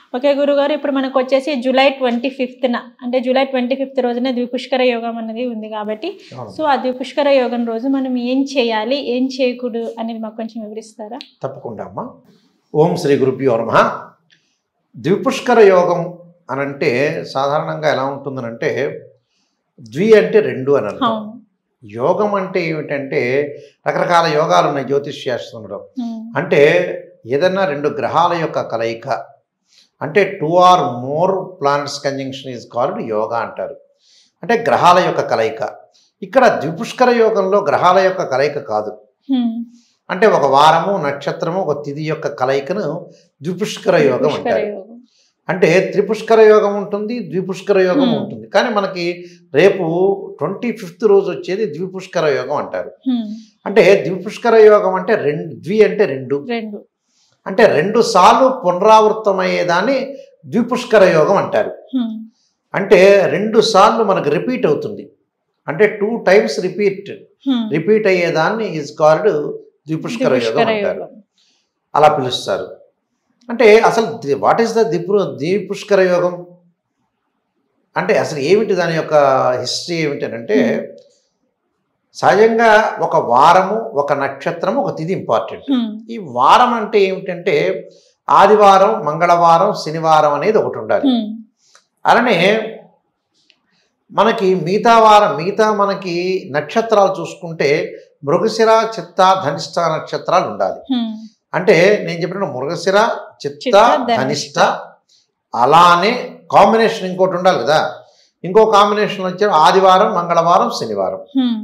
Okay గురుగారు ఇప్పుడు మనకు వచ్చేసి జూలై ట్వంటీ ఫిఫ్త్న అంటే జూలై ట్వంటీ ఫిఫ్త్ రోజున ద్విపుష్కర యోగం అనేది ఉంది కాబట్టి అవును. సో ఆ ద్విపుష్కర యోగం రోజు మనం ఏం చేయాలి ఏం చేయకూడదు అనేది మాకు కొంచెం వివరిస్తారా తప్పకుండా అమ్మా ఓం శ్రీ గురుభ్యో నమ ద్విపుష్కర యోగం అని అంటే సాధారణంగా ఎలా ఉంటుందనంటే ద్వి అంటే రెండు అని అర్థం అవును యోగం అంటే ఏమిటంటే రకరకాల యోగాలు ఉన్నాయి జ్యోతిష్ శాస్త్రంలో ఉమ్, అంటే ఏదన్నా రెండు గ్రహాల యొక్క కలయిక అంటే two or more planets conjunction is called yoga అంటారు అంటే గ్రహాల యొక్క కలయిక ఇక్కడ ద్విపుష్కర యోగంలో గ్రహాల యొక్క కలయిక కాదు ఉమ్, అంటే ఒక వారము నక్షత్రము ఒక తిథి యొక్క కలయికను ద్విపుష్కర యోగం ద్విపుష్కర అంటారు యోగం అంటే త్రిపుష్కర యోగం ఉంటుంది ద్విపుష్కర యోగం Hmm. ఉంటుంది కానీ మనకి రేపు ట్వంటీ ఫిఫ్త్ రోజు వచ్చేది ద్విపుష్కర యోగం అంటారు ఉమ్, అంటే ద్విపుష్కర యోగం అంటే రెండు ద్వి అంటే రెండు రెండు అంటే రెండు సార్లు పునరావృతమయ్యేదాన్ని ద్విపుష్కర యోగం అంటారు ఉమ్, అంటే రెండు సార్లు మనకు రిపీట్ అవుతుంది అంటే two times repeat um, repeat అయ్యేదాన్ని ఈజ్ కాల్డ్ ద్విపుష్కర యోగం ద్విపుష్కర అంటారు యోగం అలా పిలుస్తారు అంటే అసలు వాట్ ఈస్ ద దిపు ద్విపుష్కర యోగం అంటే అసలు ఏమిటి దాని యొక్క హిస్టరీ ఏమిటంటే సహజంగా ఒక వారము ఒక నక్షత్రము ఒక తిథి ఇంపార్టెంట్ ఉమ్, ఈ వారం అంటే ఏమిటంటే ఆదివారం మంగళవారం శనివారం అనేది ఒకటి ఉండాలి ఉమ్, అలానే మనకి మిగతా వారం మిగతా మనకి నక్షత్రాలు చూసుకుంటే మృగశిర చిత్త ధనిష్ట నక్షత్రాలు ఉండాలి ఉమ్, అంటే నేను చెప్పిన మృగశిర చిత్త చిత్త, ధనిష్ట. ధనిష్ట అలానే కాంబినేషన్ ఇంకోటి ఉండాలి కదా ఇంకో కాంబినేషన్ వచ్చే ఆదివారం మంగళవారం శనివారం ఉమ్,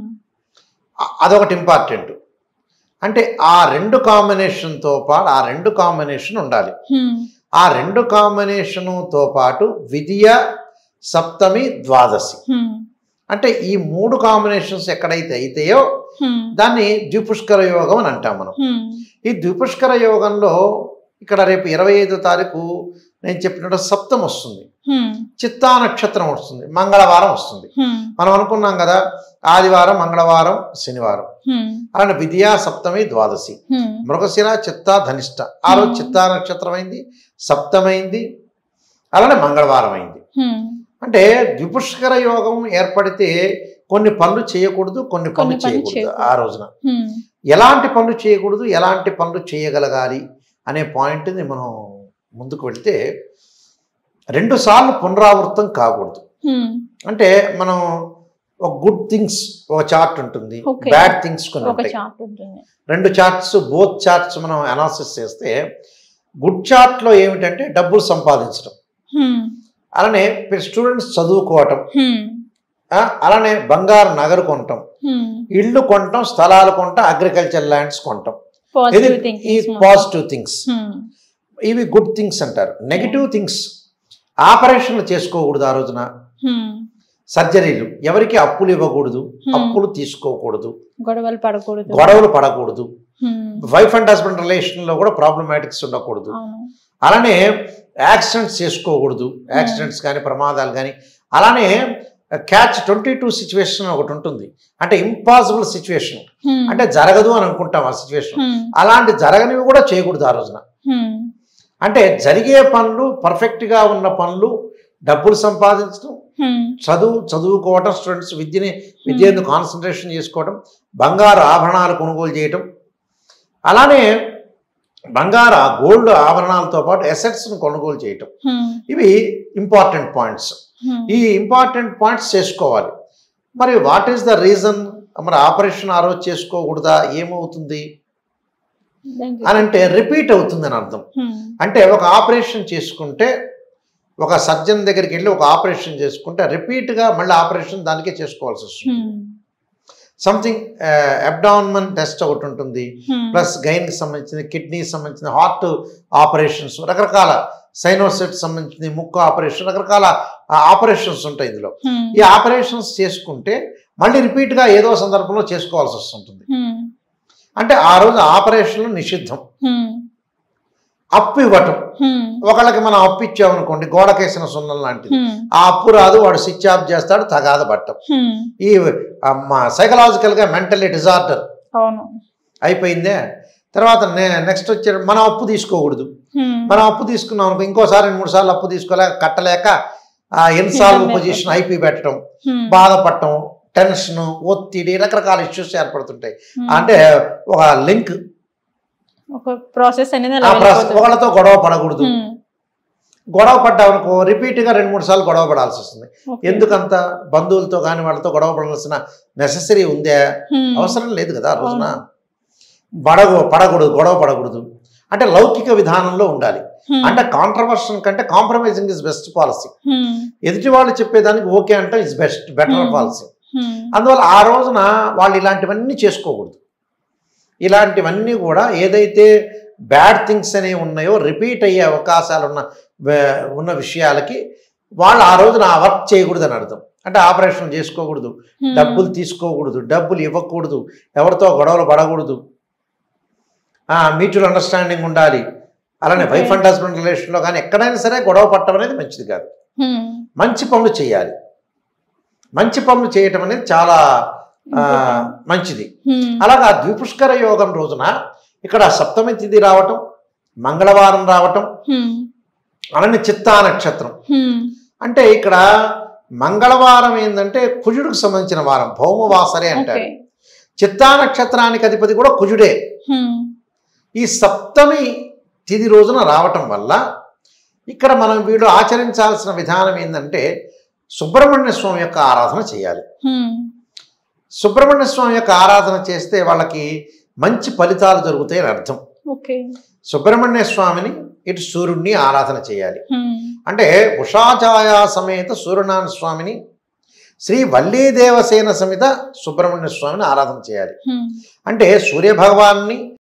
అ- అదొకటి ఇంపార్టెంట్ అంటే ఆ రెండు కాంబినేషన్తో పాటు ఆ రెండు కాంబినేషన్ ఉండాలి ఉమ్, ఆ రెండు కాంబినేషనుతో పాటు విధియ సప్తమి ద్వాదశి ఉమ్, అంటే ఈ మూడు కాంబినేషన్స్ ఎక్కడైతే అయితాయో ఉమ్, దాన్ని ద్విపుష్కర యోగం అని అంటాం మనం ఉమ్, ఈ ద్విపుష్కర యోగంలో ఇక్కడ రేపు ఇరవై ఐదో తారీఖు నేను చెప్పినట్టు సప్తం వస్తుంది ఉమ్, చిత్తా నక్షత్రం వస్తుంది మంగళవారం వస్తుంది ఉమ్, మనం అనుకున్నాం కదా ఆదివారం మంగళవారం శనివారం ఉమ్, అలానే విద్యా సప్తమి ద్వాదశి ఉమ్, మృగశిర చిత్త ధనిష్ట ఆ రోజు Hmm. చిత్తా నక్షత్రం అయింది సప్తమైంది అలానే మంగళవారం అయింది ఉమ్, అంటే ద్విపుష్కర యోగం ఏర్పడితే కొన్ని పనులు చేయకూడదు కొన్ని పనులు కొన్ని పనులు చేయకూడదు చేయకూడదు. ఆ రోజున ఉమ్, ఎలాంటి పనులు చేయకూడదు ఎలాంటి పనులు చేయగలగాలి అనే పాయింట్ని మనం ముందుకు వెళితే రెండు సార్లు పునరావృతం కాకూడదు ఉమ్, అంటే మనం ఒక గుడ్ థింగ్స్ ఒక చార్ట్ ఉంటుంది Okay. బ్యాడ్ థింగ్స్ కొన్ని ఒక ఉంటాయి చార్ట్ ఉంటుంది రెండు చార్ట్స్ బోత్ చార్ట్స్ మనం అనాలిసిస్ చేస్తే గుడ్ చార్ట్లో ఏమిటంటే డబ్బులు సంపాదించడం ఉమ్, అలానే స్టూడెంట్స్ చదువుకోవటం ఉమ్, ఆ, అలానే బంగారు నగరు కొనటం ఉమ్, ఇళ్ళు కొనటం స్థలాలు కొనటం అగ్రికల్చర్ ల్యాండ్స్ కొనటం ఇది పాజిటివ్ ఈ థింకింగ్ పాజిటివ్ థింగ్స్ ఉమ్, ఇవి గుడ్ థింగ్స్ అంటారు నెగిటివ్ థింగ్స్ ఆపరేషన్లు చేసుకోకూడదు ఆ రోజున ఉమ్, సర్జరీలు ఎవరికి అప్పులు ఇవ్వకూడదు Hmm. అప్పులు తీసుకోకూడదు గొడవలు పడకూడదు గొడవలు పడకూడదు ఉమ్, వైఫ్ అండ్ హస్బెండ్ రిలేషన్లో కూడా ప్రాబ్లమాటిక్స్ ఉండకూడదు అవును అలానే యాక్సిడెంట్స్ చేసుకోకూడదు యాక్సిడెంట్స్ కానీ ప్రమాదాలు కానీ అలానే క్యాచ్ ట్వంటీ టూ సిచ్యువేషన్ ఒకటి ఉంటుంది అంటే ఇంపాసిబుల్ సిచ్యువేషన్ ఉమ్, అంటే జరగదు అని అనుకుంటాం ఆ సిచ్యువేషన్ ఉమ్, అలాంటి జరగనివి కూడా చేయకూడదు ఆ రోజున ఉమ్, అంటే జరిగే పనులు పర్ఫెక్ట్గా ఉన్న పనులు డబ్బులు సంపాదించడం ఉమ్, చదువు చదువుకోవటం స్టూడెంట్స్ విద్యని విద్య మీద కాన్సన్ట్రేషన్ చేసుకోవడం బంగారు ఆభరణాలు కొనుగోలు చేయటం అలానే బంగారు గోల్డ్ ఆభరణాలతో పాటు ఎసెట్స్ను కొనుగోలు చేయటం ఉమ్, ఇవి ఇంపార్టెంట్ పాయింట్స్ ఉమ్, ఈ ఇంపార్టెంట్ పాయింట్స్ చేసుకోవాలి మరి వాట్ ఈస్ ద రీజన్ మరి ఆపరేషన్ ఆ రోజు చేసుకోకూడదా ఏమవుతుంది దానికి- అని అంటే రిపీట్ అవుతుందని అర్థం ఉమ్, అంటే ఒక ఆపరేషన్ చేసుకుంటే ఒక సర్జన్ దగ్గరికి వెళ్ళి ఒక ఆపరేషన్ చేసుకుంటే రిపీట్గా మళ్ళీ ఆపరేషన్ దానికే చేసుకోవాల్సి వస్తుంది ఉమ్, సంథింగ్ అబ్డాన్మన్ టెస్ట్ ఒకటి ఉంటుంది ఉమ్, ప్లస్ గైన్కి సంబంధించిన కిడ్నీకి సంబంధించిన హార్ట్ ఆపరేషన్స్ రకరకాల సైనోసెట్ సంబంధించిన ముక్కు ఆపరేషన్ రకరకాల ఆపరేషన్స్ ఉంటాయి ఇందులో ఉమ్, ఈ ఆపరేషన్స్ చేసుకుంటే మళ్ళీ రిపీట్గా ఏదో సందర్భంలో చేసుకోవాల్సి వస్తుంటుంది ఉమ్, అంటే ఆ రోజు ఆపరేషన్లు నిషిద్ధం ఉమ్, అప్పు ఇవ్వటం ఉమ్, ఒకళ్ళకి మనం అప్పు ఇచ్చామనుకోండి గోడకేసిన సున్నం లాంటిది ఉమ్, ఆ అప్పు రాదు వాడు స్విచ్ ఆఫ్ చేస్తాడు తగాద పట్టం ఉమ్, ఈ సైకలాజికల్గా మెంటల్లీ డిజార్డర్ అవును అయిపోయిందే తర్వాత నెక్స్ట్ వచ్చే మనం అప్పు తీసుకోకూడదు హ్మ్. మనం అప్పు తీసుకున్నాం అనుకో ఇంకోసారి రెండు మూడు సార్లు అప్పు తీసుకోలేక కట్టలేక ఆ ఎన్నిసార్లు నిజమే. పొజిషన్ ఐపీ పెట్టడం హ్మ్. బాధపడటం టెన్షన్ ఒత్తిడి రకరకాల ఇష్యూస్ ఏర్పడుతుంటాయి హ్మ్. అంటే ఒక లింక్ ఒక ప్రాసెస్ అనేది ఆ అలా ప్రాసెస్ వెళ్ళిపోతుంది. ఒకళ్ళతో గొడవ పడకూడదు హ్మ్. గొడవ పడ్డామనుకో రిపీట్గా రెండు మూడు సార్లు గొడవ పడాల్సి వస్తుంది ఓకే. ఎందుకంత ఎందుకంత బంధువులతో కానీ వాళ్ళతో గొడవ పడాల్సిన నెససరీ ఉందే హ్మ్. అవసరం లేదు కదా ఆ రోజున పడగు పడకూడదు గొడవ పడకూడదు అంటే లౌకిక విధానంలో ఉండాలి హ్మ్. అంటే కాంట్రవర్షన్ కంటే కాంప్రమైజింగ్ ఇస్ బెస్ట్ పాలసీ హ్మ్. ఎదుటి వాళ్ళు చెప్పేదానికి ఓకే అంటే is best better Hmm. Policy hmm. అందువల్ల ఆ రోజున వాళ్ళు ఇలాంటివన్నీ చేసుకోకూడదు ఇలాంటివన్నీ కూడా ఏదైతే బ్యాడ్ థింగ్స్ అనేవి ఉన్నాయో రిపీట్ అయ్యే అవకాశాలు ఉన్న వే- ఉన్న విషయాలకి వాళ్ళు ఆ రోజున ఆ వర్క్ చేయకూడదు అని అర్థం అంటే ఆపరేషన్ చేసుకోకూడదు హ్మ్. డబ్బులు తీసుకోకూడదు డబ్బులు ఇవ్వకూడదు ఎవరితో గొడవలు పడకూడదు మ్యూచువల్ అండర్స్టాండింగ్ ఉండాలి అలానే Okay. వైఫ్ అండ్ హస్బెండ్ రిలేషన్లో కానీ ఎక్కడైనా సరే గొడవ పట్టడం అనేది మంచిది కాదు హ్మ్. మంచి పనులు చేయాలి మంచి పనులు చేయటం అనేది చాలా ఆ, Important. మంచిది హ్మ్. అలాగా ద్విపుష్కర యోగం రోజున ఇక్కడ సప్తమి తిథి రావటం మంగళవారం రావటం హ్మ్. అలానే చిత్తా నక్షత్రం హ్మ్. అంటే ఇక్కడ మంగళవారం ఏంటంటే కుజుడికి సంబంధించిన వారం భౌమవాసరే ఓకే. అంటారు చిత్తా నక్షత్రానికి అధిపతి కూడా కుజుడే హ్మ్. ఈ సప్తమి తిథి రోజున రావటం వల్ల ఇక్కడ మనం వీళ్ళు ఆచరించాల్సిన విధానం ఏంటంటే సుబ్రహ్మణ్య స్వామి యొక్క ఆరాధన చేయాలి హ్మ్. సుబ్రహ్మణ్య స్వామి యొక్క ఆరాధన చేస్తే వాళ్ళకి మంచి ఫలితాలు జరుగుతాయని అర్థం ఓకే సుబ్రహ్మణ్య స్వామిని ఇటు సూర్యుడిని ఆరాధన చేయాలి హ్మ్. అంటే ఉషాఛాయా సమేత సూర్యనారాయణ స్వామిని శ్రీ వల్లీ దేవసేన సమిత సుబ్రహ్మణ్య స్వామిని ఆరాధన చేయాలి హ్మ్. అంటే సూర్యభగవాన్ని